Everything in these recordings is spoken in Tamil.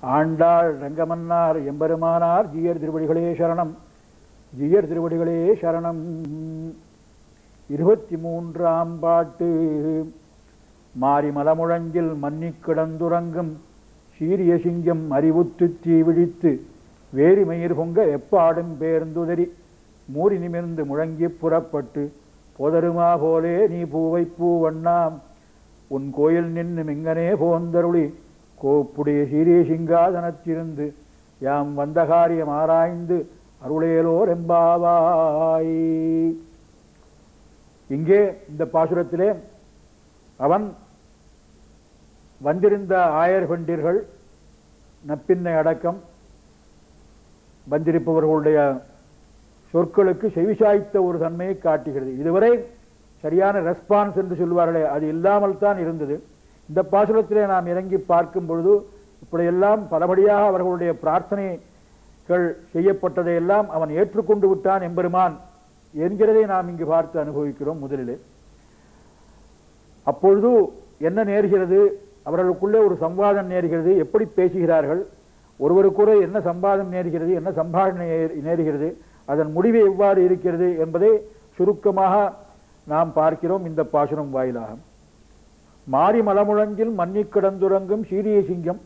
ஆண்டாள் ரங்கமன்னார் எம்பெருமானார் ஜீயர் திருவடிகளே சரணம் ஜீயர் திருவடிகளே சரணம் இருபத்தி மூன்றாம் பாட்டு மாரி மலமுழங்கில் மன்னிக் கிடந்துறங்கும் சீரிய சிங்கம் அறிவுத்து தீ விழித்து வேரிமயிர் பொங்க எப்பாடும் பேர்ந்துதறி மூறி நிமிர்ந்து முழங்கி புறப்பட்டு போதருமா போலே நீ பூவை பூவண்ணாம் உன் கோயில் நின்று மிங்கனே போந்தருளி கோப்புடைய சீரிய சிங்காதனத்திருந்து யாம் வந்த காரியம் ஆராய்ந்து அருளேலோர் எம்பாவாய் இங்கே இந்த பாசுரத்திலே அவன் வந்திருந்த ஆயர் பெண்டிர்கள் நப்பின்னை அடக்கம் வந்திருப்பவர்களுடைய சொற்களுக்கு செவிசாய்த்த ஒரு தன்மையை காட்டுகிறது இதுவரை சரியான ரெஸ்பான்ஸ் என்று சொல்லுவார்களே அது இல்லாமல் தான் இருந்தது இந்த பாசுரத்திலே நாம் இறங்கி பார்க்கும் பொழுது இப்படியெல்லாம் பலபடியாக அவர்களுடைய பிரார்த்தனைகள் செய்யப்பட்டதையெல்லாம் அவன் ஏற்றுக்கொண்டு விட்டான் எம்பெருமான் என்கிறதை நாம் இங்கு பார்த்து அனுபவிக்கிறோம் முதலிலே அப்பொழுது என்ன நேர்கிறது அவர்களுக்குள்ளே ஒரு சம்வாதம் நேர்கிறது எப்படி பேசுகிறார்கள் ஒருவருக்குற என்ன சம்பாதம் நேர்கிறது என்ன சம்பாஷணை நேர்கிறது அதன் முடிவு எவ்வாறு இருக்கிறது என்பதை சுருக்கமாக நாம் பார்க்கிறோம் இந்த பாசுரம் வாயிலாக மாரி மலமுழங்கில் மன்னிக் கிடந்துறங்கும் சீரிய சிங்கம்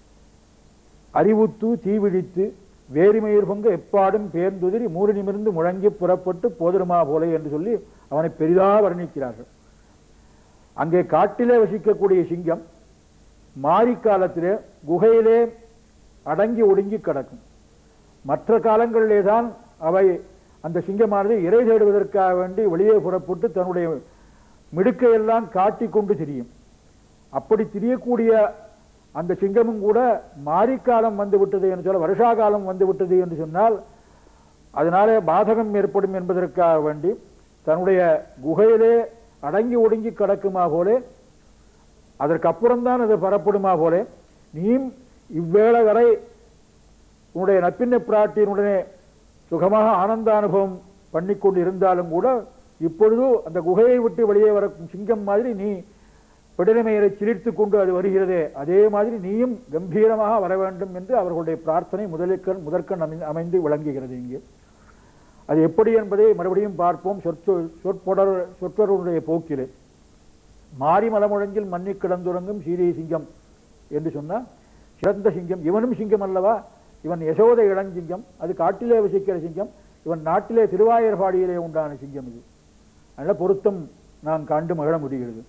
அறிவுத்து தீவிழித்து வேரிமயிர் பொங்க எப்பாடும் பேர்ந்துதிரி மூறு நிமிர்ந்து முழங்கி புறப்பட்டு போதருமா போல என்று சொல்லி அவனை பெரிதாக வர்ணிக்கிறார்கள் அங்கே காட்டிலே வசிக்கக்கூடிய சிங்கம் மாரி காலத்திலே குகையிலே அடங்கி ஒடுங்கி கிடக்கும் மற்ற காலங்களிலே தான் அவை அந்த சிங்கமானது இறை தேடுவதற்காக வேண்டி வெளியே புறப்பட்டு தன்னுடைய மிடுக்கையெல்லாம் காட்டி கொண்டு திரியும் அப்படி திரியக்கூடிய அந்த சிங்கமும் கூட மாரிக்காலம் வந்து விட்டது என்று சொல்ல வருஷா காலம் வந்து விட்டது என்று சொன்னால் அதனாலே பாதகம் ஏற்படும் என்பதற்காக வேண்டி தன்னுடைய குகையிலே அடங்கி ஒடுங்கி கிடக்குமா போலே அதற்கு அப்புறம்தான் அது பரப்படுமா போலே நீயும் இவ்வேளை வரை உன்னுடைய நப்பின்ன பிராட்டியினுடனே சுகமாக ஆனந்த அனுபவம் பண்ணிக்கொண்டு இருந்தாலும் கூட இப்பொழுது அந்த குகையை விட்டு வெளியே வர சிங்கம் மாதிரி நீ பிடலமையரை சிரித்துக் கொண்டு அது வருகிறதே அதே மாதிரி நீயும் கம்பீரமாக வர வேண்டும் என்று அவர்களுடைய பிரார்த்தனை முதலுக்கண் முதற்கண் அமை அமைந்து விளங்குகிறது இங்கே அது எப்படி என்பதை மறுபடியும் பார்ப்போம் சொற்சொ சொற்பொடர் சொற்றொருடைய போக்கிலே மாரி மலமுழங்கில் மன்னி கிடந்துறங்கும் சீரிய சிங்கம் என்று சொன்னால் சிறந்த சிங்கம் இவனும் சிங்கம் அல்லவா இவன் யசோத இளஞ்சிங்கம் அது காட்டிலே வசிக்கிற சிங்கம் இவன் நாட்டிலே திருவாயர்பாடியிலே உண்டான சிங்கம் இது அதனால பொருத்தம் நான் கண்டு மகிழ முடிகிறது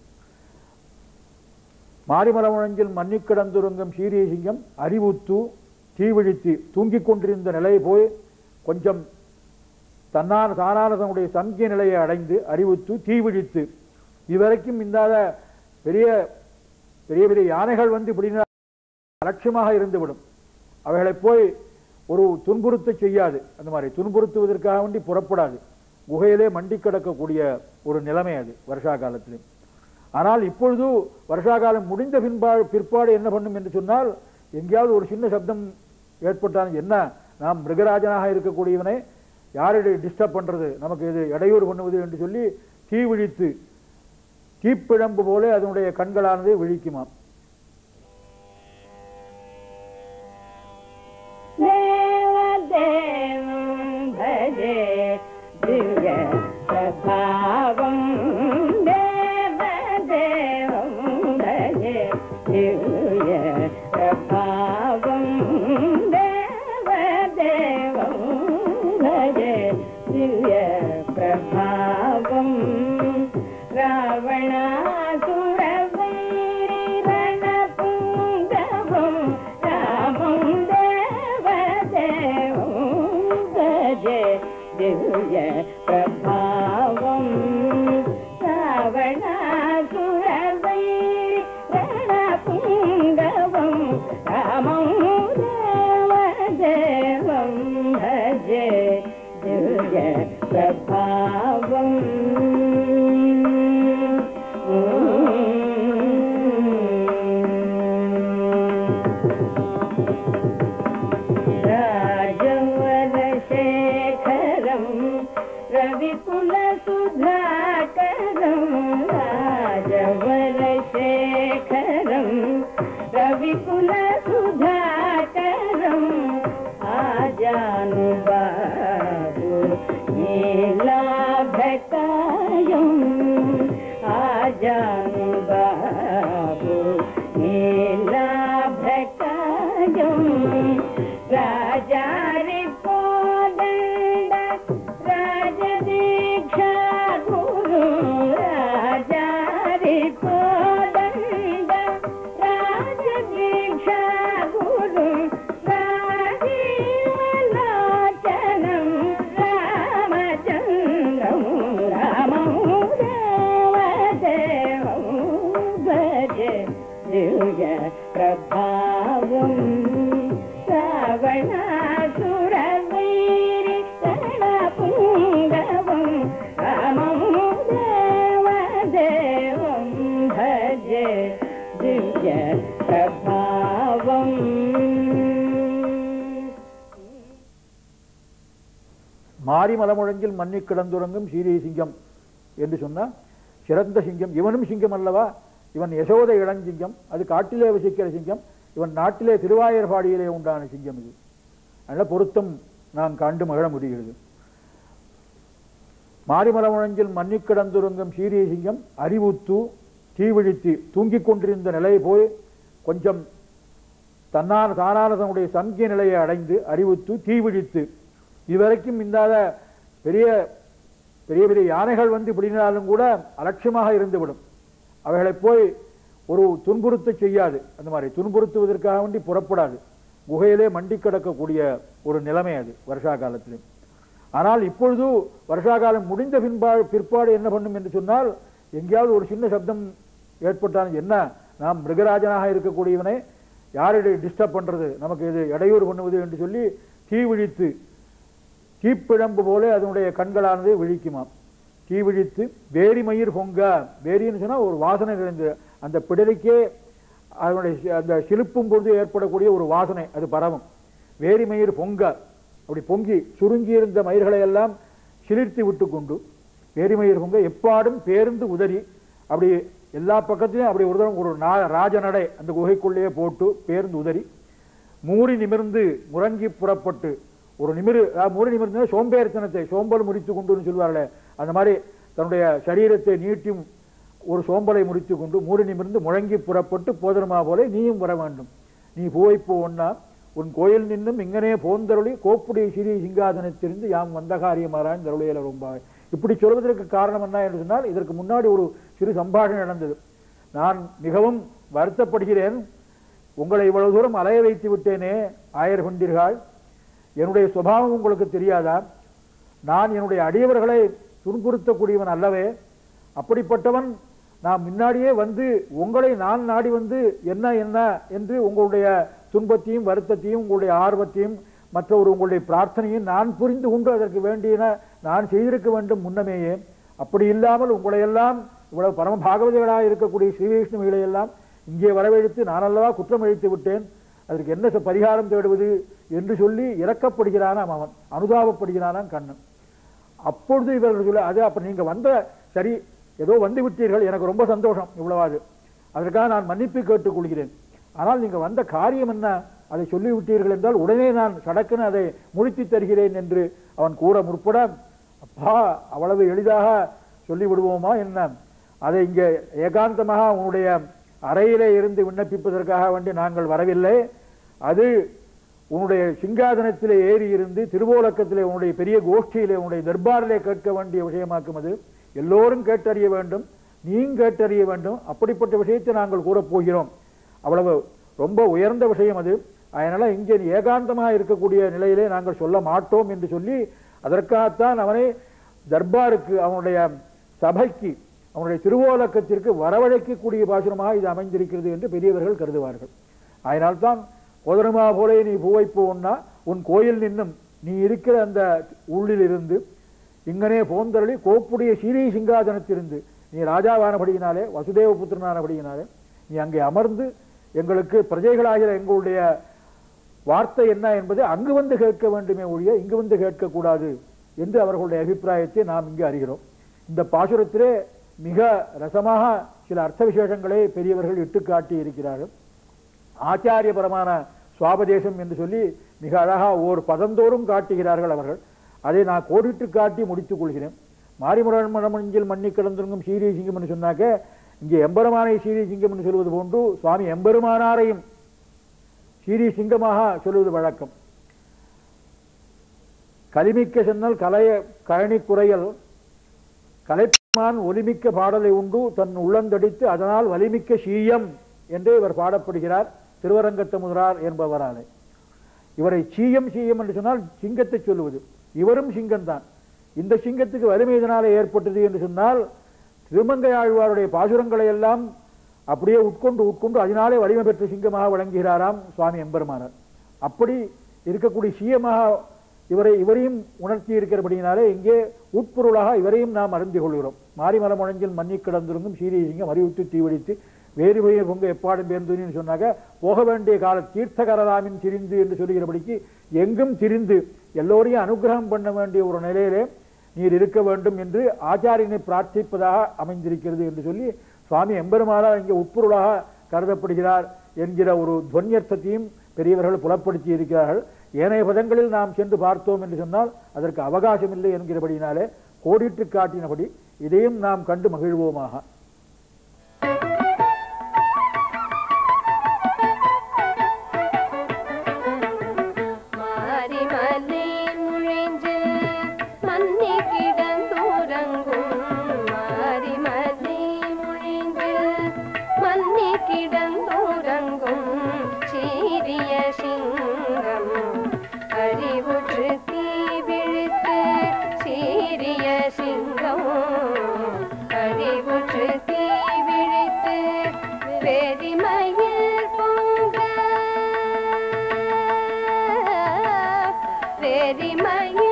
மாரிமலமுழங்கில் மன்னி கிடந்துறங்கும் சீரிய சிங்கம் அறிவுத்து தீவிழித்து தூங்கிக் கொண்டிருந்த நிலை போய் கொஞ்சம் தன்னான தானான தன்னுடைய சங்கிய நிலையை அடைந்து அறிவுத்து தீவிழித்து இதுவரைக்கும் இல்லாத பெரிய பெரிய பெரிய யானைகள் வந்து இப்படின்னா அலட்சியமாக இருந்துவிடும் அவைகளை போய் ஒரு துன்புறுத்த செய்யாது அந்த மாதிரி துன்புறுத்துவதற்காக வேண்டி புறப்படாது குகையிலே மண்டி கிடக்கக்கூடிய ஒரு நிலைமை அது வருஷா காலத்திலே ஆனால் இப்பொழுது வருஷா காலம் முடிந்த பின்பாடு பிற்பாடு என்ன பண்ணும் என்று சொன்னால் எங்கேயாவது ஒரு சின்ன சப்தம் ஏற்பட்டால் என்ன நாம் மிருகராஜனாக இருக்கக்கூடியவனை யாரை டிஸ்டர்ப் பண்றது நமக்கு இது இடையூறு பண்ணுவது என்று சொல்லி தீ விழித்து தீப்பிழம்பு போல அதனுடைய கண்களானது விழிக்குமாம் தேவதேவம் பஜே திவ்ய பிரபாவம் தேவதேவம் பஜே திவ்ய பிரபாவம் தேவதேவம் பஜே திவ்ய பிரபாவம் ராவணாசுரவீர திவ்ய பிரபாவம் ராவணாசுர வைரி கண புங்கவம் ராமம் தேவதேவம் பஜே திவ்ய பிரபாவம் மாரி மலமுழங்கில் மன்னி கிடந்துறங்கும் சீரிய சிங்கம் என்று சொன்னா சிறந்த சிங்கம் இவனும் சிங்கம் அல்லவா இவன் யசோத இளஞ்சிங்கம் அது காட்டிலே வசிக்கிற சிங்கம் இவன் நாட்டிலே திருவாயர்பாடியிலே உண்டான சிங்கம் இது அதனால பொருத்தம் நான் கண்டு மகிழ முடிகிறது மாரிமலமுழங்கில் மன்னி கிடந்துறங்கும் சீரிய சிங்கம் அறிவுத்து தீவிழித்து தூங்கிக் கொண்டிருந்த நிலை போய் கொஞ்சம் தன்னான தானான தன்னுடைய சங்கிய நிலையை அடைந்து அறிவுத்து தீவிழித்து இதுவரைக்கும் இல்லாத பெரிய பெரிய பெரிய யானைகள் வந்து பிடினாலும் கூட அலட்சியமாக இருந்துவிடும் அவைகளை போய் ஒரு துன்புறுத்த செய்யாது அந்த மாதிரி துன்புறுத்துவதற்காக வேண்டி புறப்படாது குகையிலே மண்டி கிடக்கக்கூடிய ஒரு நிலைமை அது வருஷா காலத்திலே ஆனால் இப்பொழுது வருஷா காலம் முடிந்த பின்பாடு பிற்பாடு என்ன பண்ணும் என்று சொன்னால் எங்கேயாவது ஒரு சின்ன சப்தம் ஏற்பட்டால் என்ன நாம் மிருகராஜனாக இருக்கக்கூடியவனை யாரை டிஸ்டர்ப் பண்றது நமக்கு இது இடையூறு பண்ணுவது என்று சொல்லி தீ விழித்து தீப்பிழம்பு போல அதனுடைய கண்களானது விழிக்குமாம் தீ விழித்து வேரி மயிர் பொங்க வேரின்னு சொன்னா ஒரு வாசனை நிறைந்த அந்த பிடரிக்கே அதனுடைய சி- அந்த சிலுப்பும் பொழுது ஏற்படக்கூடிய ஒரு வாசனை அது பரவும் வேரி மயிர் பொங்க அப்படி பொங்கி சுருங்கி இருந்த மயிர்களை எல்லாம் சிலிர்த்து விட்டு கொண்டு வேரி மயிர் பொங்க எப்பாடும் பேருந்து உதறி அப்படி எல்லா பக்கத்திலும் அப்படி ஒரு தரம் ஒரு நா- ராஜநடை அந்த குகைக்குள்ளேயே போட்டு பேருந்து உதறி மூறி நிமிர்ந்து முறங்கி புறப்பட்டு ஒரு நிமிரு அதாவது மூறி நிமிர்ந்து சோம்பேறித்தனத்தை சோம்பல் முறித்து கொண்டுன்னு சொல்வார்களே அந்த மாதிரி தன்னுடைய சரீரத்தை நீட்டி ஒரு சோம்பலை முறித்து கொண்டு மூறி நிமிர்ந்து முழங்கி புறப்பட்டு போதனமா போல நீயும் வர வேண்டும் நீ போய் ஒன்னா உன் கோயில் நின்னும் இங்கனே போந்தருளி கோப்புடைய சிறிய சிங்காதனத்திலிருந்து யாம் வந்த காரியமாறான் தருளையில ரொம்ப இப்படி சொல்வதற்கு காரணம் என்ன என்று சொன்னால் இதற்கு முன்னாடி ஒரு சிறு சம்பாஷணை நடந்தது நான் மிகவும் வருத்தப்படுகிறேன் உங்களை இவ்வளவு தூரம் அலைய வைத்து விட்டேனே ஆயர் கொண்டீர்கள் என்னுடைய சுபாவம் உங்களுக்கு தெரியாதா நான் என்னுடைய அடியவர்களை துன்புறுத்தக்கூடியவன் அல்லவே அப்படிப்பட்டவன் நான் முன்னாடியே வந்து உங்களை நான் நாடி வந்து என்ன என்ன என்று உங்களுடைய துன்பத்தையும் வருத்தத்தையும் உங்களுடைய ஆர்வத்தையும் மற்ற ஒரு உங்களுடைய பிரார்த்தனையும் நான் புரிந்து கொண்டு அதற்கு வேண்டியன நான் செய்திருக்க வேண்டும் முன்னமேயே அப்படி இல்லாமல் உங்களை எல்லாம் இவ்வளவு பரம பாகவதிகளாக இருக்கக்கூடிய ஸ்ரீ வைஷ்ணவிகளை எல்லாம் இங்கே வரவழைத்து நான் அல்லவா குற்றம் அழித்து விட்டேன் அதற்கு என்ன ச- பரிகாரம் தேடுவது என்று சொல்லி இறக்கப்படுகிறானாம் அவன் அனுதாபப்படுகிறானாம் கண்ணன் அப்பொழுது இவர்கள் சொல்ல அது அப்ப நீங்க வந்த சரி ஏதோ வந்து விட்டீர்கள் எனக்கு ரொம்ப சந்தோஷம் இவ்வளவாது அதற்காக நான் மன்னிப்பு கேட்டுக் கொள்கிறேன் ஆனால் நீங்க வந்த காரியம் என்ன அதை சொல்லி விட்டீர்கள் என்றால் உடனே நான் சடக்குன்னு அதை முடித்து தருகிறேன் என்று அவன் கூற முற்பட அப்பா அவ்வளவு எளிதாக சொல்லி விடுவோமா என்ன அதை இங்கே ஏகாந்தமாக உன்னுடைய அறையிலே இருந்து விண்ணப்பிப்பதற்காக வேண்டி நாங்கள் வரவில்லை அது உன்னுடைய சிங்காதனத்திலே ஏறி இருந்து திருவோலக்கத்திலே உன்னுடைய பெரிய கோஷ்டியிலே உன்னுடைய தர்பாரிலே கேட்க வேண்டிய விஷயமாக்கும் அது எல்லோரும் கேட்டறிய வேண்டும் நீயும் கேட்டறிய வேண்டும் அப்படிப்பட்ட விஷயத்தை நாங்கள் கூறப் போகிறோம் அவ்வளவு ரொம்ப உயர்ந்த விஷயம் அது அதனால இங்கே நீ ஏகாந்தமாக இருக்கக்கூடிய நிலையிலே நாங்கள் சொல்ல மாட்டோம் என்று சொல்லி அதற்காகத்தான் அவனை தர்பாருக்கு அவனுடைய சபைக்கு அவனுடைய திருவோலக்கத்திற்கு வரவழைக்கக்கூடிய பாசுரமாக இது அமைந்திருக்கிறது என்று பெரியவர்கள் கருதுவார்கள் அதனால்தான் கோதரமா போலே நீ பூவை போன்னா உன் கோயில் நின்னும் நீ இருக்கிற அந்த உள்ளில் இருந்து இங்கனே போந்தரளி கோப்புடைய சீரி சிங்காதனத்திலிருந்து நீ ராஜாவானபடியினாலே வசுதேவ புத்திரனானபடியினாலே நீ அங்கே அமர்ந்து எங்களுக்கு பிரஜைகளாகிற எங்களுடைய வார்த்தை என்ன என்பதை அங்கு வந்து கேட்க வேண்டுமே ஒழிய இங்கு வந்து கேட்கக்கூடாது என்று அவர்களுடைய அபிப்பிராயத்தை நாம் இங்கு அறிகிறோம் இந்த பாசுரத்திலே மிக ரசமாக சில அர்த்த விசேஷங்களை பெரியவர்கள் இட்டு காட்டி இருக்கிறார்கள் ஆச்சாரியபரமான சுவாபதேசம் என்று சொல்லி மிக அழகா ஓர் பதந்தோறும் காட்டுகிறார்கள் அவர்கள் அதை நான் கோடிட்டு காட்டி முடித்துக் கொள்கிறேன் மாரிமுரண் மணமஞ்சில் மண்ணி கிடந்திருக்கும் சீரிய சிங்கம் என்று சொன்னாக்க இங்கே எம்பெருமானை சீரிய சிங்கம் என்று சொல்வது போன்று சுவாமி எம்பெருமானாரையும் சீரிய சிங்கமாக சொல்வது வழக்கம் கலிமிக்க சென்னல் கலைய கழனி குறையல் கலைமான் ஒலிமிக்க பாடலை உண்டு தன் உள்ளந்தடித்து அதனால் வலிமிக்க சீயம் என்று இவர் பாடப்படுகிறார் திருவரங்கத்த முதலார் என்பவராலே இவரை சீயம் சீயம் என்று சொன்னால் சிங்கத்தை சொல்லுவது இவரும் சிங்கம்தான் இந்த சிங்கத்துக்கு வலிமை இதனாலே ஏற்பட்டது என்று சொன்னால் திருமங்கை ஆழ்வாருடைய பாசுரங்களை எல்லாம் அப்படியே உட்கொண்டு உட்கொண்டு அதனாலே வலிமை பெற்ற சிங்கமாக விளங்குகிறாராம் சுவாமி எம்பெருமானார் அப்படி இருக்கக்கூடிய சீயமாக இவரை இவரையும் உணர்த்தி இருக்கிறபடியினாலே இங்கே உட்பொருளாக இவரையும் நாம் அறிந்து கொள்கிறோம் மாரிமல முழங்கில் மன்னி கிடந்திருந்தும் சீரிய சிங்கம் அறிவித்து தீவடித்து வேறு பயிர் பொங்க எப்பாடும் பேர்ந்துன்னு சொன்னாக்க போக வேண்டிய கால தீர்த்தகரராமின் திரிந்து என்று சொல்லுகிறபடிக்கு எங்கும் திரிந்து எல்லோரையும் அனுகிரகம் பண்ண வேண்டிய ஒரு நிலையிலே நீர் இருக்க வேண்டும் என்று ஆச்சாரியனை பிரார்த்திப்பதாக அமைந்திருக்கிறது என்று சொல்லி சுவாமி எம்பெருமானார் இங்கே உட்பொருளாக கருதப்படுகிறார் என்கிற ஒரு துவன்யர்த்தத்தையும் பெரியவர்கள் புலப்படுத்தி இருக்கிறார்கள் ஏனைய பதங்களில் நாம் சென்று பார்த்தோம் என்று சொன்னால் அதற்கு அவகாசம் இல்லை என்கிறபடியினாலே கோடிட்டு காட்டினபடி இதையும் நாம் கண்டு மகிழ்வோமாக மாரிமலை முழிஞ்சு மன்னி கிடந்துறங்கும் மாரிமலை முழிஞ்சு மன்னி கிடந்துறங்கும் சீரிய சிங்கம் அறிவுற்று தீ விழித்து சீரிய சிங்கம் அறிவுற்று தீ விழித்து வெறிமயில் பொங்க வெறிமயில்